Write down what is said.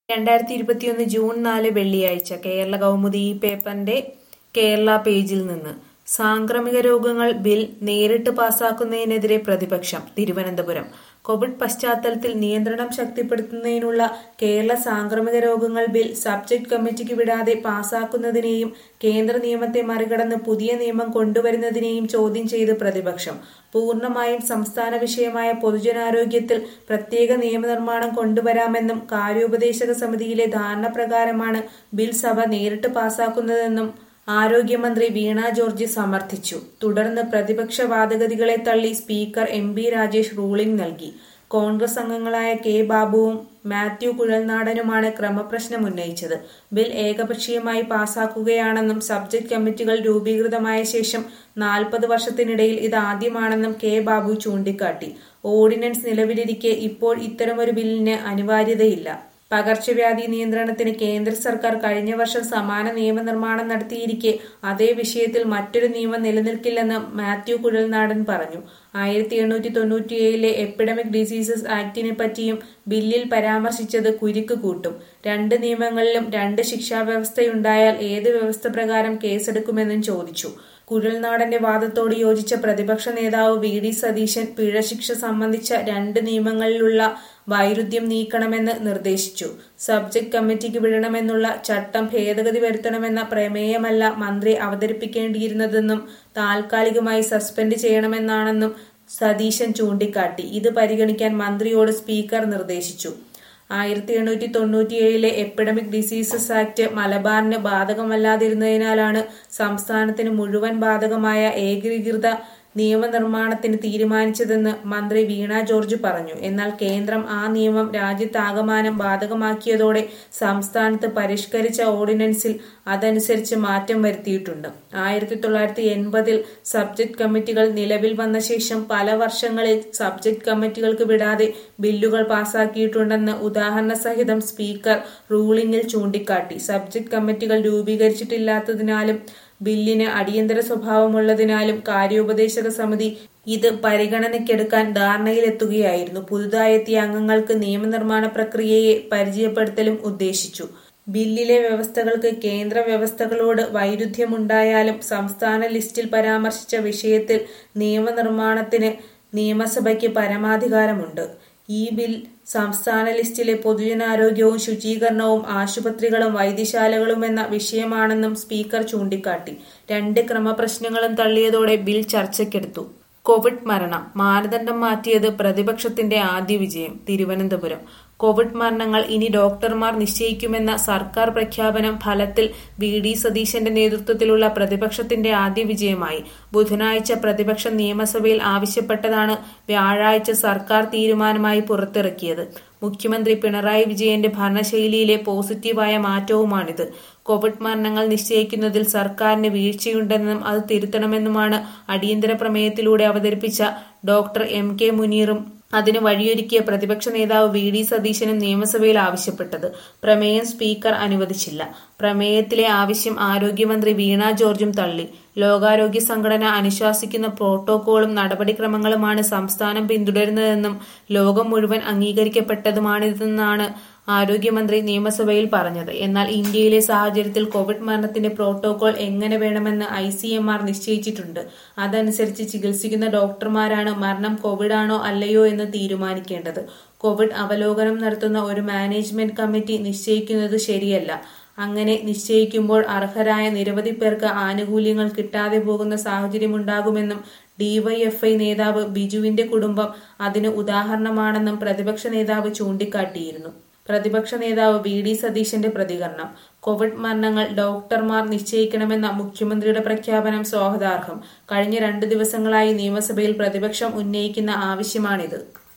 രണ്ടായിരത്തി ഇരുപത്തിയൊന്ന് ജൂൺ നാല് വെള്ളിയാഴ്ച കേരള കൗമുദി ഈ പേപ്പറിന്റെ കേരള പേജിൽ നിന്ന് സാംക്രമിക രോഗങ്ങൾ ബിൽ നേരിട്ട് പാസാക്കുന്നതിനെതിരെ പ്രതിപക്ഷം തിരുവനന്തപുരം കോവിഡ് പശ്ചാത്തലത്തിൽ നിയന്ത്രണം ശക്തിപ്പെടുത്തുന്നതിനുള്ള കേരള സാംക്രമിക രോഗങ്ങൾ ബിൽ സബ്ജക്ട് കമ്മിറ്റിക്ക് വിടാതെ പാസാക്കുന്നതിനെയും കേന്ദ്ര നിയമത്തെ മറികടന്ന് പുതിയ നിയമം കൊണ്ടുവരുന്നതിനെയും ചോദ്യം ചെയ്ത് പ്രതിപക്ഷം പൂർണ്ണമായും സംസ്ഥാന വിഷയമായ പൊതുജനാരോഗ്യത്തിൽ പ്രത്യേക നിയമനിർമ്മാണം കൊണ്ടുവരാമെന്നും കാര്യോപദേശക സമിതിയിലെ ധാരണ പ്രകാരമാണ് ബിൽ സഭ നേരിട്ട് പാസാക്കുന്നതെന്നും ആരോഗ്യമന്ത്രി വീണ ജോർജ് സമർത്ഥിച്ചു തുടർന്ന് പ്രതിപക്ഷ വാദഗതികളെ തള്ളി speaker M B Rajesh ruling നൽകി കോൺഗ്രസ് അംഗങ്ങളായ കെ ബാബുവും മാത്യു കുഴൽനാടനുമാണ് ക്രമപ്രശ്നം ഉന്നയിച്ചത് ബിൽ ഏകപക്ഷീയമായി പാസാക്കുകയാണെന്നും സബ്ജക്ട് കമ്മിറ്റികൾ രൂപീകൃതമായ ശേഷം നാൽപ്പത് വർഷത്തിനിടയിൽ ഇതാദ്യമാണെന്നും കെ ബാബു ചൂണ്ടിക്കാട്ടി ഓർഡിനൻസ് നിലവിലിരിക്കെ ഇപ്പോൾ ഇത്തരമൊരു ബില്ലിന് അനിവാര്യതയില്ല പകർച്ചവ്യാധി നിയന്ത്രണത്തിന് കേന്ദ്ര സർക്കാർ കഴിഞ്ഞ വർഷം സമാന നിയമനിർമ്മാണം നടത്തിയിരിക്കെ അതേ വിഷയത്തിൽ മറ്റൊരു നിയമം നിലനിൽക്കില്ലെന്ന് മാത്യു കുഴൽനാടൻ പറഞ്ഞു ആയിരത്തി എണ്ണൂറ്റി തൊണ്ണൂറ്റിയേഴിലെ എപ്പിഡമിക് ഡിസീസസ് ആക്ടിനെ പറ്റിയും ബില്ലിൽ പരാമർശിച്ചത് കുരുക്ക് കൂട്ടും രണ്ട് നിയമങ്ങളിലും രണ്ട് ശിക്ഷാവ്യവസ്ഥയുണ്ടായാൽ ഏത് വ്യവസ്ഥ പ്രകാരം കേസെടുക്കുമെന്നും ചോദിച്ചു കുഴൽനാടന്റെ വാദത്തോട് യോജിച്ച പ്രതിപക്ഷ നേതാവ് വി ഡി സതീശൻ പിഴശിക്ഷ സംബന്ധിച്ച രണ്ട് നിയമങ്ങളിലുള്ള വൈരുദ്ധ്യം നീക്കണമെന്ന് നിർദ്ദേശിച്ചു സബ്ജക്ട് കമ്മിറ്റിക്ക് വിടണമെന്നുള്ള ചട്ടം ഭേദഗതി വരുത്തണമെന്ന പ്രമേയമല്ല മന്ത്രി അവതരിപ്പിക്കേണ്ടിയിരുന്നതെന്നും താൽക്കാലികമായി സസ്പെൻഡ് ചെയ്യണമെന്നാണെന്നും സതീശൻ ചൂണ്ടിക്കാട്ടി ഇത് പരിഗണിക്കാൻ മന്ത്രിയോട് സ്പീക്കർ നിർദ്ദേശിച്ചു ആയിരത്തി എണ്ണൂറ്റി തൊണ്ണൂറ്റിയേഴിലെ എപ്പിഡമിക് ഡിസീസസ് ആക്ട് മലബാറിന് ബാധകമല്ലാതിരുന്നതിനാലാണ് സംസ്ഥാനത്തിന് മുഴുവൻ ബാധകമായ ഏകീകൃത നിയമനിർമ്മാണത്തിന് തീരുമാനിച്ചതെന്ന് മന്ത്രി വീണ ജോർജ് പറഞ്ഞു എന്നാൽ കേന്ദ്രം ആ നിയമം രാജ്യത്താകമാനം ബാധകമാക്കിയതോടെ സംസ്ഥാനത്ത് പരിഷ്കരിച്ച ഓർഡിനൻസിൽ അതനുസരിച്ച് മാറ്റം വരുത്തിയിട്ടുണ്ട് ആയിരത്തി തൊള്ളായിരത്തി എൺപതിൽ സബ്ജക്ട് കമ്മിറ്റികൾ നിലവിൽ വന്ന ശേഷം പല വർഷങ്ങളിൽ സബ്ജക്ട് കമ്മിറ്റികൾക്ക് വിടാതെ ബില്ലുകൾ പാസാക്കിയിട്ടുണ്ടെന്ന് ഉദാഹരണ സഹിതം സ്പീക്കർ റൂളിംഗിൽ ചൂണ്ടിക്കാട്ടി സബ്ജക്ട് കമ്മിറ്റികൾ രൂപീകരിച്ചിട്ടില്ലാത്തതിനാലും ബില്ലിന് അടിയന്തര സ്വഭാവമുള്ളതിനാലും കാര്യോപദേശക സമിതി ഇത് പരിഗണനയ്ക്കെടുക്കാൻ ധാരണയിലെത്തുകയായിരുന്നു പുതുതായെത്തിയ അംഗങ്ങൾക്ക് നിയമനിർമ്മാണ പ്രക്രിയയെ പരിചയപ്പെടുത്തലും ഉദ്ദേശിച്ചു ബില്ലിലെ വ്യവസ്ഥകൾക്ക് കേന്ദ്ര വ്യവസ്ഥകളോട് വൈരുദ്ധ്യമുണ്ടായാലും സംസ്ഥാന ലിസ്റ്റിൽ പരാമർശിച്ച വിഷയത്തിൽ നിയമനിർമ്മാണത്തിന് നിയമസഭയ്ക്ക് പരമാധികാരമുണ്ട് ഈ ബിൽ സംസ്ഥാന ലിസ്റ്റിലെ പൊതുജനാരോഗ്യവും ശുചീകരണവും ആശുപത്രികളും വൈദ്യശാലകളും എന്ന വിഷയമാണെന്നും സ്പീക്കർ ചൂണ്ടിക്കാട്ടി രണ്ട് ക്രമപ്രശ്നങ്ങളും തള്ളിയതോടെ ബിൽ ചർച്ചയ്ക്കെടുത്തു കോവിഡ് മരണം മാനദണ്ഡം മാറ്റിയത് പ്രതിപക്ഷത്തിന്റെ ആദ്യ വിജയം തിരുവനന്തപുരം കോവിഡ് മരണങ്ങൾ ഇനി ഡോക്ടർമാർ നിശ്ചയിക്കുമെന്ന സർക്കാർ പ്രഖ്യാപനം ഫലത്തിൽ വി ഡി സതീശന്റെ നേതൃത്വത്തിലുള്ള പ്രതിപക്ഷത്തിന്റെ ആദ്യ വിജയമായി ബുധനാഴ്ച പ്രതിപക്ഷം നിയമസഭയിൽ ആവശ്യപ്പെട്ടതാണ് വ്യാഴാഴ്ച സർക്കാർ തീരുമാനമായി പുറത്തിറക്കിയത് മുഖ്യമന്ത്രി പിണറായി വിജയന്റെ ഭരണശൈലിയിലെ പോസിറ്റീവായ മാറ്റവുമാണിത് കോവിഡ് മരണങ്ങൾ നിശ്ചയിക്കുന്നതിൽ സർക്കാരിന് വീഴ്ചയുണ്ടെന്നും അത് തിരുത്തണമെന്നുമാണ് അടിയന്തര പ്രമേയത്തിലൂടെ അവതരിപ്പിച്ച ഡോക്ടർ എം കെ മുനീറും അതിന് വഴിയൊരുക്കിയ പ്രതിപക്ഷ നേതാവ് വി ഡി സതീശനും നിയമസഭയിൽ ആവശ്യപ്പെട്ടത് പ്രമേയം സ്പീക്കർ അനുവദിച്ചില്ല പ്രമേയത്തിലെ ആവശ്യം ആരോഗ്യമന്ത്രി വീണ ജോർജും തള്ളി ലോകാരോഗ്യ സംഘടന അനുശാസിക്കുന്ന പ്രോട്ടോകോളും നടപടിക്രമങ്ങളുമാണ് സംസ്ഥാനം പിന്തുടരുന്നതെന്നും ലോകം മുഴുവൻ അംഗീകരിക്കപ്പെട്ടതുമാണിതെന്നാണ് ആരോഗ്യമന്ത്രി നിയമസഭയിൽ പറഞ്ഞത് എന്നാൽ ഇന്ത്യയിലെ സാഹചര്യത്തിൽ കോവിഡ് മരണത്തിന്റെ പ്രോട്ടോകോൾ എങ്ങനെ വേണമെന്ന് ഐ സി എം ആർ നിശ്ചയിച്ചിട്ടുണ്ട് അതനുസരിച്ച് ചികിത്സിക്കുന്ന ഡോക്ടർമാരാണ് മരണം കോവിഡാണോ അല്ലയോ എന്ന് തീരുമാനിക്കേണ്ടത് കോവിഡ് അവലോകനം നടത്തുന്ന ഒരു മാനേജ്മെന്റ് കമ്മിറ്റി നിശ്ചയിക്കുന്നത് ശരിയല്ല അങ്ങനെ നിശ്ചയിക്കുമ്പോൾ അർഹരായ നിരവധി പേർക്ക് ആനുകൂല്യങ്ങൾ കിട്ടാതെ പോകുന്ന സാഹചര്യമുണ്ടാകുമെന്നും ഡിവൈഎഫ്ഐ നേതാവ് ബിജുവിന്റെ കുടുംബം അതിന് ഉദാഹരണമാണെന്നും പ്രതിപക്ഷ നേതാവ് ചൂണ്ടിക്കാട്ടിയിരുന്നു പ്രതിപക്ഷ നേതാവ് വി ഡി സതീശന്റെ പ്രതികരണം കോവിഡ് മരണങ്ങൾ ഡോക്ടർമാർ നിശ്ചയിക്കണമെന്ന മുഖ്യമന്ത്രിയുടെ പ്രഖ്യാപനം സ്വാഗതാർഹം കഴിഞ്ഞ രണ്ടു ദിവസങ്ങളായി നിയമസഭയിൽ പ്രതിപക്ഷം ഉന്നയിക്കുന്ന ആവശ്യമാണിത്